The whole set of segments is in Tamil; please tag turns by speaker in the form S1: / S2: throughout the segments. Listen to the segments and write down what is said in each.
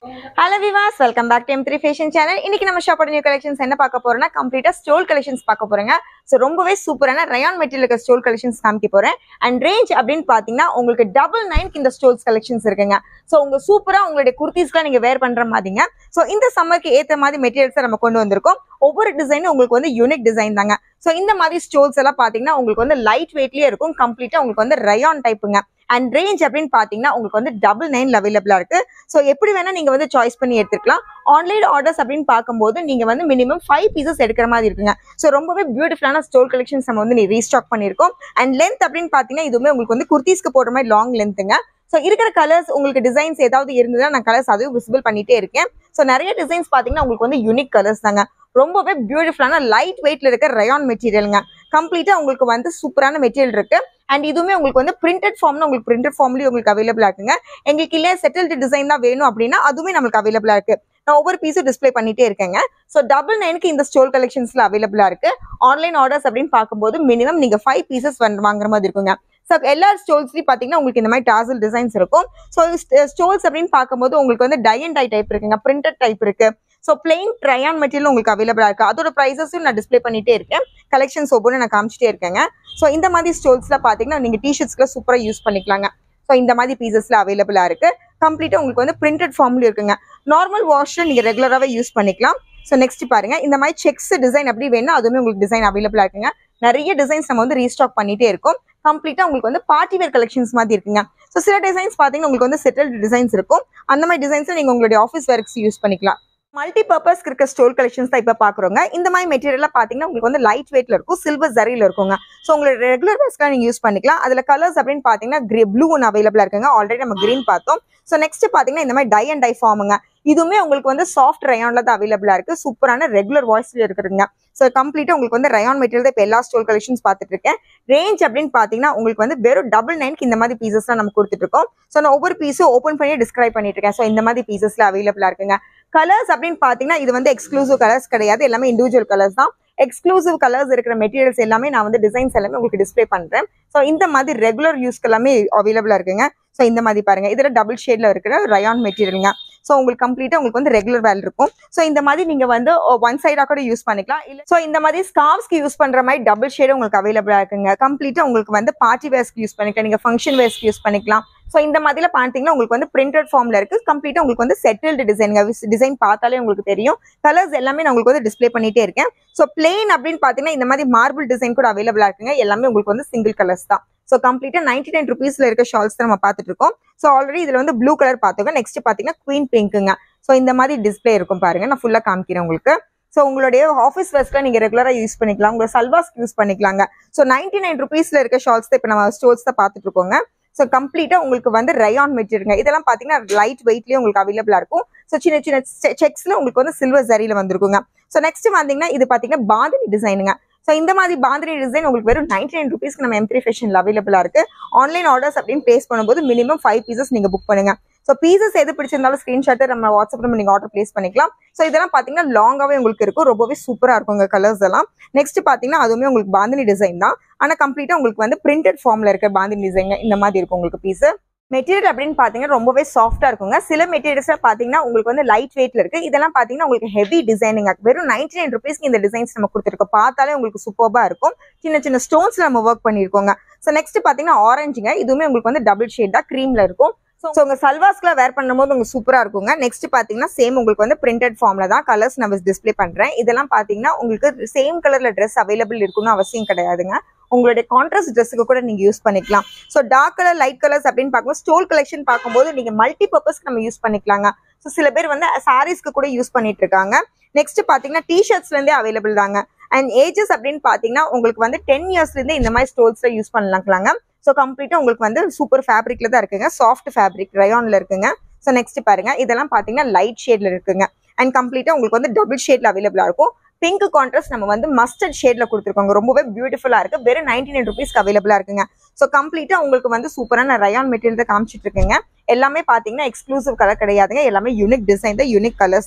S1: ஹலோ விவாஸ் welcome back to M three fashion channel இன்னைக்கு நம்ம ஷாப்போட நியூ கலெக்ஷன்ஸ் என்ன பார்க்க போறோம்னா கம்ப்ளீட்டா ஸ்டோல் கலெக்ஷன்ஸ் பார்க்க போறோங்க ஸோ ரொம்பவே சூப்பரான ரயான் மெட்டீரியல் இருக்க ஸ்டோல் கலெக்ஷன்ஸ் காமிக்க போறேன் அண்ட் ரேஞ்ச் அப்படின்னு பாத்தீங்கன்னா உங்களுக்கு டபுள் நைன்க்கு இந்த ஸ்டோல்ஸ் கலெக்ஷன்ஸ் இருக்குங்க ஸோ உங்க சூப்பரா உங்களுடைய குர்த்திஸ்லாம் நீங்க வேர் பண்ற மாதிரிங்க ஸோ இந்த சம்மருக்கு ஏத்த மாதிரி மெட்டீரியல்ஸ் நம்ம கொண்டு வந்திருக்கோம் ஒவ்வொரு டிசைனும் உங்களுக்கு வந்து யூனிக் டிசைன் தாங்க ஸோ இந்த மாதிரி ஸ்டோல்ஸ் எல்லாம் பாத்தீங்கன்னா உங்களுக்கு வந்து லைட் வெயிட்லயே இருக்கும் கம்ப்ளீட்டா உங்களுக்கு வந்து ரயான் டைப்புங்க அண்ட் ரேஞ்ச் அப்படின்னு பாத்தீங்கன்னா உங்களுக்கு வந்து டபுள் நைன் அவைலபிளா இருக்கு ஸோ எப்படி வேணா நீங்க வந்து சாய்ஸ் பண்ணி எடுத்துக்கலாம் ஆன்லைன் ஆர்டர்ஸ் அப்படின்னு பார்க்கும்போது நீங்க வந்து மினிமம் ஃபைவ் பீசஸ் எடுக்கிற மாதிரி இருக்குங்க ஸோ ரொம்பவே பியூட்டிஃபுல்லான ஸ்டோல் கலெக்ஷன்ஸ் நம்ம வந்து ரீஸ்டாக் பண்ணியிருக்கோம் அண்ட் லென்த் அப்படின்னு பார்த்தீங்கன்னா இதுவுமே உங்களுக்கு வந்து குர்த்திஸ்க்கு போடுற மாதிரி லாங் லென்த்துங்க ஸோ இருக்கிற கலர்ஸ் உங்களுக்கு டிசைன்ஸ் ஏதாவது இருந்ததுன்னா நான் கலர்ஸ் அதுவும் விசிபிள் பண்ணிட்டே இருக்கேன் ஸோ நிறைய டிசைன்ஸ் பார்த்தீங்கன்னா உங்களுக்கு வந்து யூனிக் கலர்ஸ் தாங்க ரொம்பவே பியூட்டிஃபுல்லான லைட் வெயிட்ல இருக்க ரயான் மெட்டீரியலுங்க கம்ப்ளீட்டா உங்களுக்கு வந்து சூப்பரான மெட்டீரியல் இருக்கு அண்ட் இதுவுமே உங்களுக்கு வந்து பிரிண்டட் ஃபார்ம்னு உங்களுக்கு பிரிண்டட் ஃபார்ம்லயும் உங்களுக்கு அவைலபிளா இருக்குங்க எங்களுக்கு இல்லையா செட்டில்டு டிசைன் தான் வேணும் அப்படின்னா அதுவுமே நம்மளுக்கு அவைலபிளா இருக்கு நான் ஒவ்வொரு பீஸும் டிஸ்ப்ளே பண்ணிட்டே இருக்கேங்க ஸோ டபுள் நைனுக்கு இந்த ஸ்டோல் கலெக்ஷன்ஸ்ல அவைலபிளா இருக்கு ஆன்லைன் ஆர்டர்ஸ் அப்படின்னு பார்க்கும்போது மினிமம் நீங்க ஃபைவ் பீசஸ் வாங்குற மாதிரி இருக்குங்க ஸோ எல்லா ஸ்டோல்ஸ்லையும் பார்த்தீங்கன்னா உங்களுக்கு இந்த மாதிரி டாசல் டிசைன்ஸ் இருக்கும் ஸோ ஸ்டோல்ஸ் அப்படின்னு பார்க்கும்போது உங்களுக்கு வந்து டை அண்ட் டை டைப் இருக்குங்க பிரிண்டட் டைப் இருக்கு ஸோ பிளெயின் ட்ரையான் மெட்டீரியல் உங்களுக்கு அவைலபிளா இருக்கு அதோட ப்ரைஸஸும் நான் டிஸ்ப்ளே பண்ணிட்டே இருக்கேன் கலெக்ஷன்ஸ் ஒவ்வொன்று நான் காமிச்சிட்டே இருக்கேங்க ஸோ இந்த மாதிரி ஸ்டோல்ஸ்ல பார்த்தீங்கன்னா நீங்க டிஷர்ட்ஸ்ல சூப்பராக யூஸ் பண்ணிக்கலாங்க ஸோ இந்த மாதிரி பீசஸ்ல அவைலபிளா இருக்கு கம்ப்ளீட்டா உங்களுக்கு வந்து பிரிண்டட் ஃபார்ம்ல இருக்குங்க நார்மல் வாஷர் நீங்க ரெகுலராகவே யூஸ் பண்ணிக்கலாம் ஸோ நெக்ஸ்ட் பாருங்க இந்த மாதிரி செக்ஸ் டிசைன் அப்படி வேணும் அதுவுமே உங்களுக்கு டிசைன் அவைலபிளா இருக்குங்க நிறைய டிசைன்ஸ் நம்ம வந்து ரீஸ்டாக் பண்ணிட்டே இருக்கோம் கம்ப்ளீட்டா உங்களுக்கு வந்து பார்ட்டி வேர் கலெக்ஷன்ஸ் மாதிரி இருக்குங்க ஸோ சில டிசைன்ஸ் பார்த்தீங்கன்னா உங்களுக்கு வந்து செட்டில்டு டிசைன்ஸ் இருக்கும் அந்த மாதிரி டிசைன்ஸ் நீங்க உங்களுடைய ஆஃபீஸ் ஒர்க்ஸ் யூஸ் பண்ணிக்கலாம் மல்டி பர்பஸ்க்கு இருக்க ஸ்டோல் கலெக்ஷன்ஸ் தான் இப்போ பார்க்குறோங்க இந்த மாதிரி மெட்டீரியல்லாம் பார்த்தீங்கன்னா உங்களுக்கு வந்து லைட் வெயிட்ல இருக்கும் சில்வர் ஜரியில் இருக்குங்க ஸோ உங்களோட ரெகுலர் வேஸ்க்காக நீங்கள் யூஸ் பண்ணிக்கலாம் அதில் கலர்ஸ் அப்படின்னு பார்த்தீங்கன்னா கிரே ப்ளூ ஒன்று அவைலபிளாக இருக்குங்க ஆல்ரெடி நம்ம கிரீன் பார்த்தோம் ஸோ நெக்ஸ்ட் பார்த்தீங்கன்னா இந்த மாதிரி டை அண்ட் டை ஃபார்முங்க இதுவுமே உங்களுக்கு வந்து சாஃப்ட் ரயான்ல தான் அவைலபிளா இருக்கு சூப்பரான ரெகுலர் வாய்ஸ்ல இருக்குதுங்க ஸோ கம்ப்ளீட்டா உங்களுக்கு வந்து ரயான் மெட்டீரியல் தான் இப்போ எல்லா ஸ்டோல் கலெக்ஷன்ஸ் பார்த்துட்டு இருக்கேன் ரேஞ்ச் அப்படின்னு பார்த்தீங்கன்னா உங்களுக்கு வந்து வெறும் டபுள் நைன்க்கு இந்த மாதிரி பீசஸ்லாம் நம்ம கொடுத்துட்டு இருக்கோம் ஸோ நான் ஒவ்வொரு பீஸும் ஓப்பன் பண்ணி டிஸ்கிரைப் பண்ணிட்டு இருக்கேன் ஸோ இந்த மாதிரி பீசஸ்ல அவைலபிளா இருக்குங்க கலர்ஸ் அப்படின்னு பார்த்தீங்கன்னா இது வந்து எக்ஸ்க்ளூசிவ் கலர்ஸ் கிடையாது எல்லாமே இண்டிவிஜுவல் கலர்ஸ் தான் எக்ஸ்க்ளூசிவ் கலர்ஸ் இருக்கிற மெட்டீரியல்ஸ் எல்லாமே நான் வந்து டிசைன்ஸ் எல்லாமே உங்களுக்கு டிஸ்ப்ளே பண்றேன் ஸோ இந்த மாதிரி ரெகுலர் யூஸ்க்கு எல்லாமே அவைலபிளா இருக்குங்க ஸோ இந்த மாதிரி பாருங்க இதில் டபுள் ஷேட்ல இருக்கிற ரயான் மெட்டீரியலுங்க ஸோ உங்களுக்கு கம்ப்ளீட்டா உங்களுக்கு வந்து ரெகுலர் வேல் இருக்கும் ஸோ இந்த மாதிரி நீங்க வந்து ஒன் சைடா கூட யூஸ் பண்ணிக்கலாம் இல்ல ஸோ இந்த மாதிரி ஸ்கார்ஸ்க்கு யூஸ் பண்ற மாதிரி டபுள் ஷேடு உங்களுக்கு அவைலபிளா இருக்குங்க கம்ப்ளீட்டா உங்களுக்கு வந்து பார்ட்டி வேர்ஸ்க்கு யூஸ் பண்ணிக்கலாம் நீங்க ஃபங்க்ஷன் வேர்ஸ்க்கு யூஸ் பண்ணிக்கலாம் ஸோ இந்த மாதிரில பார்த்தீங்கன்னா உங்களுக்கு வந்து பிரிண்டட் ஃபார்ம்ல இருக்கு கம்ப்ளீட்டா உங்களுக்கு வந்து செட்டில்டு டிசைனுங்க டிசைன் பார்த்தாலே உங்களுக்கு தெரியும் கலர்ஸ் எல்லாமே நான் உங்களுக்கு வந்து டிஸ்ப்ளே பண்ணிட்டே இருக்கேன் ஸோ பிளெயின் அப்படின்னு பார்த்தீங்கன்னா இந்த மாதிரி மார்பிள் டிசைன் கூட அவைலபிளா இருக்குங்க எல்லாமே உங்களுக்கு வந்து சிங்கிள் கலர்ஸ் தான் ஸோ கம்ப்ளீட்டா நைன்டி நைன் ருபீஸ்ல இருக்க ஷால்ஸ் தான் நம்ம பார்த்துட்டு இருக்கோம் ஸோ ஆல்ரெடி இதுல வந்து ப்ளூ கலர் பார்த்துக்கோங்க நெக்ஸ்ட் பார்த்தீங்கன்னா குவீன் பிங்க்குங்க ஸோ இந்த மாதிரி டிஸ்ப்ளே இருக்கும் பாருங்க நான் ஃபுல்லாக காமிக்கிறேன் உங்களுக்கு ஸோ உங்களுடைய ஆஃபீஸ் வேஸ்ட்ல நீங்க ரெகுலரா யூஸ் பண்ணிக்கலாம் உங்க சல்வாஸ்க்கு யூஸ் பண்ணிக்கலாங்க ஸோ நைன்டி நைன் ருபீஸ்ல இருக்க ஷால்ஸ் தான் இப்போ நம்ம ஸ்டோர்ஸ் தான் பார்த்துட்டு இருக்கோங்க ஸோ கம்ப்ளீட்டா உங்களுக்கு வந்து ரயான் மெட்டீரியலுங்க இதெல்லாம் பார்த்தீங்கன்னா லைட் வெயிட்லயே உங்களுக்கு அவைலபிளா இருக்கும் ஸோ சின்ன சின்ன செக்ஸ்ல உங்களுக்கு வந்து சில்வர் ஜரியில வந்திருக்குங்க ஸோ நெக்ஸ்ட் வந்தீங்கன்னா இது பார்த்தீங்கன்னா பாந்தினி டிசைனுங்க ஸோ இந்த மாதிரி பாந்தினி டிசைன் உங்களுக்கு வெறும் நைன்டி நைன் ருபீஸ்க்கு நம்ம எம் த்ரீ ஃபேஷனில் அவைலபிளாக இருக்கு ஆன்லைன் ஆர்டர்ஸ் அப்படின்னு பிளேஸ் பண்ணும்போது மினிமம் ஃபைவ் பீசஸ் நீங்கள் புக் பண்ணுங்க ஸோ பீசஸ் எது பிடிச்சிருந்தாலும் ஸ்க்ரீன்ஷாட்டை நம்ம வாட்ஸ்அப் நம்ம நீங்கள் ஆர்டர் பிளேஸ் பண்ணிக்கலாம் ஸோ இதெல்லாம் பார்த்தீங்கன்னா லாங்காகவே உங்களுக்கு இருக்கும் ரொம்பவே சூப்பராக இருக்கும் உங்கள் கலர்ஸ் எல்லாம் நெக்ஸ்ட் பார்த்தீங்கன்னா அதுவுமே உங்களுக்கு பாந்தினி டிசைன் தான் ஆனால் கம்ப்ளீட்டாக உங்களுக்கு வந்து பிரிண்டட் ஃபார்மில் இருக்க பாந்தினி டிசைன் இந்த மாதிரி இருக்கும் உங்களுக்கு பீஸு மெட்டீரியல் அப்படின்னு பார்த்தீங்கன்னா ரொம்பவே சாஃப்டாக இருக்குங்க சில மெட்டீரியல்ஸ் பார்த்தீங்கன்னா உங்களுக்கு வந்து லைட் வெயிட்ல இருக்கு இதெல்லாம் பார்த்தீங்கன்னா உங்களுக்கு ஹெவி டிசைனிங் வெறும் நைன்டி நைன் ருபீஸ்க்கு இந்த டிசைன்ஸ் நம்ம கொடுத்துருக்கோம் பார்த்தாலே உங்களுக்கு சூப்பராக இருக்கும் சின்ன சின்ன ஸ்டோன்ஸ் நம்ம ஒர்க் பண்ணியிருக்கோங்க ஸோ நெக்ஸ்ட் பார்த்தீங்கன்னா ஆரஞ்சுங்க இதுவுமே உங்களுக்கு வந்து டபுள் ஷேட் தான் க்ரீம்ல இருக்கும் ஸோ உங்க சல்வாஸ்க்குலாம் வேர் பண்ணும்போது உங்களுக்கு சூப்பராக இருக்குங்க நெக்ஸ்ட் பார்த்தீங்கன்னா சேம் உங்களுக்கு வந்து பிரிண்டட் ஃபார்ம்ல தான் கலர்ஸ் நம்ம டிஸ்ப்ளே பண்றேன் இதெல்லாம் பார்த்தீங்கன்னா உங்களுக்கு சேம் கலர்ல ட்ரெஸ் அவைலபிள் இருக்கணும்னு அவசியம் கிடையாதுங்க உங்களுடைய கான்ட்ராஸ்ட் ட்ரெஸ்ஸுக்கு கூட நீங்க யூஸ் பண்ணிக்கலாம் so dark colour light colours அப்படின்னு பார்க்கும்போது ஸ்டோல் கலெக்ஷன் பார்க்கும்போது நீங்க மல்டி பர்பஸ்க்கு நம்ம யூஸ் பண்ணிக்கலாங்க ஸோ சில பேர் வந்து சாரீஸ்க்கு கூட யூஸ் பண்ணிட்டு இருக்காங்க நெக்ஸ்ட் பார்த்தீங்கன்னா டிஷர்ட்ஸ்ல இருந்தே அவைலபிள் தாங்க அண்ட் ஏஜஸ் அப்படின்னு பார்த்தீங்கன்னா உங்களுக்கு வந்து டென் இயர்ஸ்லேருந்தே இந்த மாதிரி ஸ்டோல்ஸ்ல யூஸ் பண்ணலாங்களாங்க ஸோ கம்ப்ளீட்டாக உங்களுக்கு வந்து சூப்பர் ஃபேப்ரிக்ல தான் இருக்குங்க சாஃப்ட் ஃபேப்ரிக் ரயான்ல இருக்குங்க ஸோ நெக்ஸ்ட் பாருங்க இதெல்லாம் பார்த்தீங்கன்னா லைட் ஷேட்ல இருக்குங்க அண்ட் கம்ப்ளீட்டாக உங்களுக்கு வந்து டபுள் ஷேட்ல அவைலபிளா இருக்கும் பிங்க் கான்ட்ராஸ்ட் நம்ம வந்து மஸ்டர்ட் ஷேட்ல கொடுத்துருக்கோங்க ரொம்பவே பியூட்டிஃபுல்லா இருக்கு வெறும் நைன்டி நைன் ருபீஸ்க்கு அவைலபிளா இருக்குங்க ஸோ கம்ப்ளீட்டா உங்களுக்கு வந்து சூப்பரான ரயான் மெட்டீரியல் தான் காமிச்சிட்டு இருக்குங்க எல்லாமே பாத்தீங்கன்னா எக்ஸ்க்ளூசிவ் கலர் கிடையாதுங்க எல்லாமே யூனிக் டிசைன் தான் யூனிக் கலர்ஸ் தான்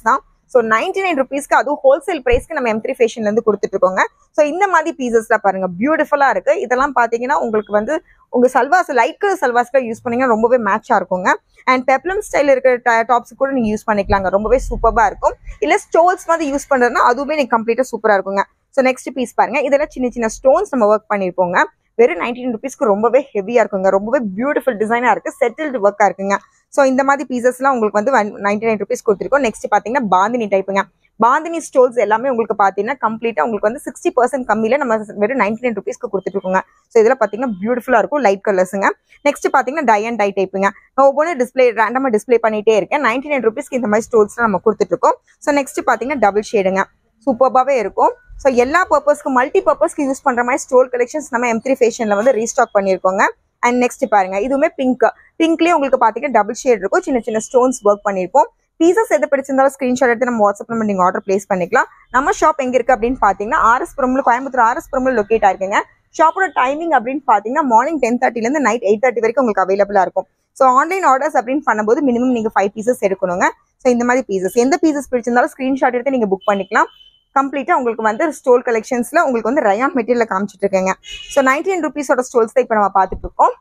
S1: ஸோ நைன்டி நைன் ருபீஸ்க்கு அதுவும் ஹோல்சேல் ப்ரைஸ்க்கு நம்ம எம் த்ரீ ஃபேஷன்ல இருந்து கொடுத்துட்டு இருக்கோங்க ஸோ இந்த மாதிரி பீசஸ்லாம் பாருங்க பியூட்டிஃபுல்லா இருக்கு இதெல்லாம் பாத்தீங்கன்னா உங்களுக்கு வந்து உங்க சல்வாஸ் லைட் கலர் சல்வாஸ்க்கு யூஸ் பண்ணீங்கன்னா ரொம்பவே மேட்சா இருக்குங்க அண்ட் பெப்ளம் ஸ்டைல் இருக்கிற டாப்ஸ் கூட நீங்க யூஸ் பண்ணிக்கலாங்க ரொம்பவே சூப்பரா இருக்கும் இல்ல ஸ்டோல்ஸ் மாதிரி யூஸ் பண்றதுனா அதுவுமே நீங்க கம்ப்ளீட்டா சூப்பரா இருக்குங்க ஸோ நெக்ஸ்ட் பீஸ் பாருங்க இதெல்லாம் சின்ன சின்ன ஸ்டோன்ஸ் நம்ம ஒர்க் பண்ணிருப்போங்க வெறும் நைன்டீன் ருபீஸ்க்கு ரொம்பவே ஹெவியா இருக்குங்க ரொம்பவே பியூட்டிஃபுல் டிசைனா இருக்கு செட்டில்டு ஒர்க்கா இருக்குங்க ஸோ இந்த மாதிரி பீசஸ்லாம் உங்களுக்கு வந்து நைன்டி நைன் ருபீஸ் கொடுத்துருக்கோம் நெக்ஸ்ட் பாத்தீங்கன்னா பாந்தினி டைப்புங்க பாந்தினி ஸ்டோல்ஸ் எல்லாமே உங்களுக்கு பாத்தீங்கன்னா கம்ப்ளீட்டா உங்களுக்கு வந்து சிக்ஸ்டி பர்சன்ட் கம்மியில நம்ம வெறும் நைன்டி நைன் ருபீஸ்க்கு கொடுத்துட்டு இருக்கோங்க ஸோ இதெல்லாம் பாத்தீங்கன்னா பியூட்டிஃபுல்லா இருக்கும் லைட் கலர்ஸுங்க நெக்ஸ்ட் பாத்தீங்கன்னா டை அண்ட் டை டைப்புங்க நான் ஒவ்வொன்றும் டிஸ்பிளே ரேண்டமா டிஸ்பிளே பண்ணிட்டே இருக்கேன் நைன்டி நைன் ருபீஸ்க்கு இந்த மாதிரி ஸ்டோல்ஸ் நம்ம கொடுத்துட்டு இருக்கோம் ஸோ நெக்ஸ்ட் பாத்தீங்கன்னா டபுள் ஷேடுங்க சூப்பர்பாவே இருக்கும் ஸோ எல்லா பர்பஸ்க்கு மல்டி பர்பஸ்க்கு யூஸ் பண்ற மாதிரி ஸ்டோல் கலெக்ஷன்ஸ் நம்ம எம் த்ரீ ஃபேஷன்ல வந்து ரீஸ்டாக் பண்ணியிருக்கோங்க அண்ட் நெக்ஸ்ட் பாருங்க இதுவுமே பிங்க் பிங்க்லயே உங்களுக்கு பாத்தீங்கன்னா டபுள் ஷேட் இருக்கும் சின்ன சின்ன ஸ்டோன்ஸ் ஒர்க் பண்ணிருப்போம் பீசஸ் எது பிடிச்சிருந்தாலும் ஸ்கிரீன்ஷாட் எடுத்து நம்ம வாட்ஸ்அப் நம்ம நீங்க ஆர்டர் பிளேஸ் பண்ணிக்கலாம் நம்ம ஷாப் எங்க இருக்கு அப்படின்னு பாத்தீங்கன்னா ஆர்எஸ் புரம்ல கோயம்புத்தூர் ஆர்எஸ் புரம்ல லொக்கேட் ஆயிருக்குங்க ஷாப்போட டைமிங் அப்படின்னு பாத்தீங்கன்னா மார்னிங் டென் தேர்ட்டில இருந்து நைட் எயிட் தேர்ட்டி வரைக்கும் உங்களுக்கு அவைலபிளா இருக்கும் ஸோ ஆன்லைன் ஆர்டர்ஸ் அப்படின்னு பண்ணும்போது மினிமம் நீங்க ஃபைவ் பீசஸ் எடுக்கணுங்க ஸோ இந்த மாதிரி பீசஸ் எந்த பீசஸ் பிடிச்சிருந்தாலும் ஸ்கிரீன்ஷாட் எடுத்து நீங்க புக் பண்ணிக்கலாம் கம்ப்ளீட்டா உங்களுக்கு வந்து ஸ்டோல் கலெக்ஷன்ஸ்ல உங்களுக்கு வந்து ரயான் மெட்டீரியல் காமிச்சிட்டு இருக்கேங்க ஸோ நைன்டீன் ருபீஸோட ஸ்டோல்ஸ் தான் இப்போ நம்ம பார்த்துட்டு இருக்கோம்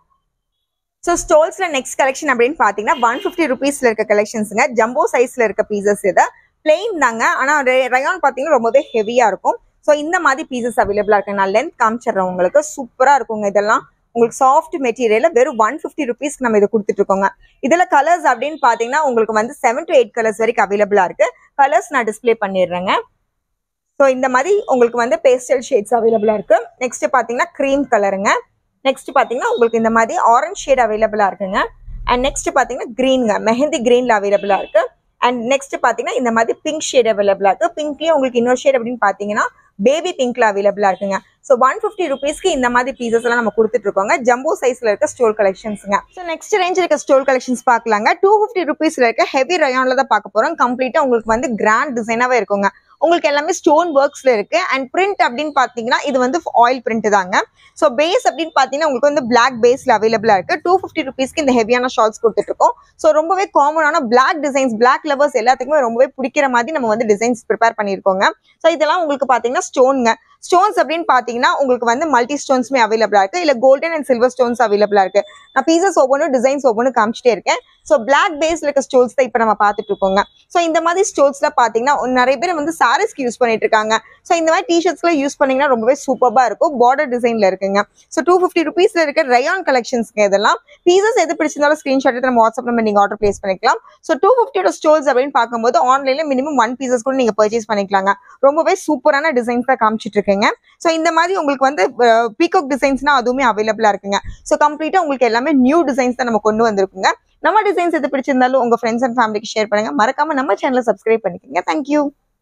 S1: ஸோ ஸ்டோல்ஸ்ல நெக்ஸ்ட் கலெக்ஷன் அப்படின்னு பாத்தீங்கன்னா ஒன் ஃபிஃப்டி ருபீஸ்ல இருக்க கலெக்ஷன்ஸுங்க ஜம்போ சைஸ்ல இருக்க பீசஸ் இது பிளெயின் தாங்க ஆனா ரயான் பாத்தீங்கன்னா ரொம்பவே ஹெவியா இருக்கும் ஸோ இந்த மாதிரி பீசஸ் அவைலபிளா இருக்கு நான் லென்த் காமிச்சிடுறேன் உங்களுக்கு சூப்பரா இருக்குங்க இதெல்லாம் உங்களுக்கு சாஃப்ட் மெட்டீரியல் வெறும் ஒன் ஃபிஃப்டி ருபீஸ்க்கு நம்ம இதை கொடுத்துட்டு இருக்கோங்க இதுல கலர்ஸ் அப்படின்னு பாத்தீங்கன்னா உங்களுக்கு வந்து செவன் டு எயிட் கலர்ஸ் வரைக்கும் அவைலபிளா இருக்கு கலர்ஸ் நான் டிஸ்பிளே பண்ணிடுறேங்க ஸோ இந்த மாதிரி உங்களுக்கு வந்து பேஸ்டல் ஷேட்ஸ் அவைலபிளா இருக்கு நெக்ஸ்ட் பாத்தீங்கன்னா க்ரீம் கலருங்க நெக்ஸ்ட் பாத்தீங்கன்னா உங்களுக்கு இந்த மாதிரி ஆரஞ்ச் ஷேட் அவைலபிளா இருக்குங்க அண்ட் நெக்ஸ்ட் பாத்தீங்கன்னா கிரீனுங்க மெஹந்தி கிரீன்ல அவைலபிளா இருக்கு அண்ட் நெக்ஸ்ட் பாத்தீங்கன்னா இந்த மாதிரி பிங்க் ஷேட் அவைலபிளா இருக்கு பிங்க்லயே உங்களுக்கு இன்னொரு ஷேட் அப்படின்னு பாத்தீங்கன்னா பேபி பிங்க்ல அவைலபிளா இருக்குங்க ஸோ ஒன் ஃபிஃப்டி ருபீஸ்க்கு இந்த மாதிரி பீசஸ் எல்லாம் நம்ம கொடுத்துட்டு இருக்கோங்க ஜம்போ சைஸ்ல இருக்க ஸ்டோல் கலெக்ஷன்ஸ்ங்க ஸோ நெக்ஸ்ட் ரேஞ்ச் இருக்க ஸ்டோல் கலெக்ஷன்ஸ் பார்க்கலாங்க டூ ஃபிஃப்டி ருபீஸ்ல இருக்க ஹெவி ரயான்ல தான் பார்க்க போறோம் கம்ப்ளீட்டா உங்களுக்கு வந்து கிராண்ட் டிசைனாவே இருக்குங்க உங்களுக்கு எல்லாமே ஸ்டோன் ஒர்க்ஸ்ல இருக்கு அண்ட் பிரிண்ட் அப்படின்னு பாத்தீங்கன்னா இது வந்து ஆயில் பிரிண்ட் தாங்க ஸோ பேஸ் அப்படின்னு பாத்தீங்கன்னா உங்களுக்கு வந்து பிளாக் பேஸ்ல அவைலபிளா இருக்கு டூ ஃபிஃப்டி ருபீஸ்க்கு இந்த ஹெவியான ஷால்ஸ் கொடுத்துட்டு இருக்கோம் ஸோ ரொம்பவே காமனான பிளாக் டிசைன்ஸ் பிளாக் லவர்ஸ் எல்லாத்துக்குமே ரொம்பவே பிடிக்கிற மாதிரி நம்ம வந்து டிசைன்ஸ் ப்ரிப்பேர் பண்ணியிருக்கோங்க ஸோ இதெல்லாம் உங்களுக்கு பாத்தீங்கன்னா ஸ்டோனுங்க ஸ்டோன்ஸ் அப்படின்னு பாத்தீங்கன்னா உங்களுக்கு வந்து மல்டி ஸ்டோன்ஸ்மே அவைலபிளா இருக்கு இல்ல கோல்டன் அண்ட் சில்வர் ஸ்டோன்ஸ் அவைலபிளா இருக்கு நான் பீசஸ் ஒவ்வொன்றும் டிசைன்ஸ் ஒவ்வொன்றும் காமிச்சிட்டே இருக்கேன் ஸோ பிளாக் பேஸ்ல இருக்க ஸ்டோல்ஸ் தான் இப்போ நம்ம பார்த்துட்டு இருக்கோங்க ஸோ இந்த மாதிரி ஸ்டோல்ஸ்ல பாத்தீங்கன்னா நிறைய பேர் வந்து சாரீஸ்க்கு யூஸ் பண்ணிட்டு இருக்காங்க ஸோ இந்த மாதிரி டிஷர்ட்ஸ்ல யூஸ் பண்ணீங்கன்னா ரொம்பவே சூப்பரா இருக்கும் பார்டர் டிசைன்ல இருக்குங்க ஸோ டூ ஃபிஃப்டி ருபீஸ்ல இருக்க ரயான் கலெக்ஷன்ஸ்க்கு இதெல்லாம் பீசஸ் எது பிடிச்சிருந்தாலும் ஸ்கிரீன்ஷாட் எடுத்து நம்ம வாட்ஸ்அப் நம்ம நீங்க ஆர்டர் பிளேஸ் பண்ணிக்கலாம் ஸோ டூ ஃபிஃப்டியோட ஸ்டோல்ஸ் அப்படின்னு பார்க்கும்போது ஆன்லைன்ல மினிமம் ஒன் பீசஸ் கூட நீங்க பர்ச்சேஸ் பண்ணிக்கலாங்க ரொம்பவே சூப்பரான டிசைன்ஸ் தான் காமிச்சிட்டு இருக்கேங்க ஸோ இந்த மாதிரி உங்களுக்கு வந்து பீகாக் டிசைன்ஸ்னா அதுவுமே அவைலபிளா இருக்குங்க ஸோ கம்ப்ளீட்டா உங்களுக்கு எல்லாமே நியூ டிசைன்ஸ் தான் நம்ம கொண்டு வந்திருக்குங்க நம்ம டிசைன்ஸ் எது பிடிச்சிருந்தாலும் உங்க ஃப்ரெண்ட்ஸ் அண்ட் ஃபேமிலிக்கு ஷேர் பண்ணுங்க மறக்காம நம்ம சேனலை சப்ஸ்கிரைப் பண்ணிக்கோங்க தேங்க்யூ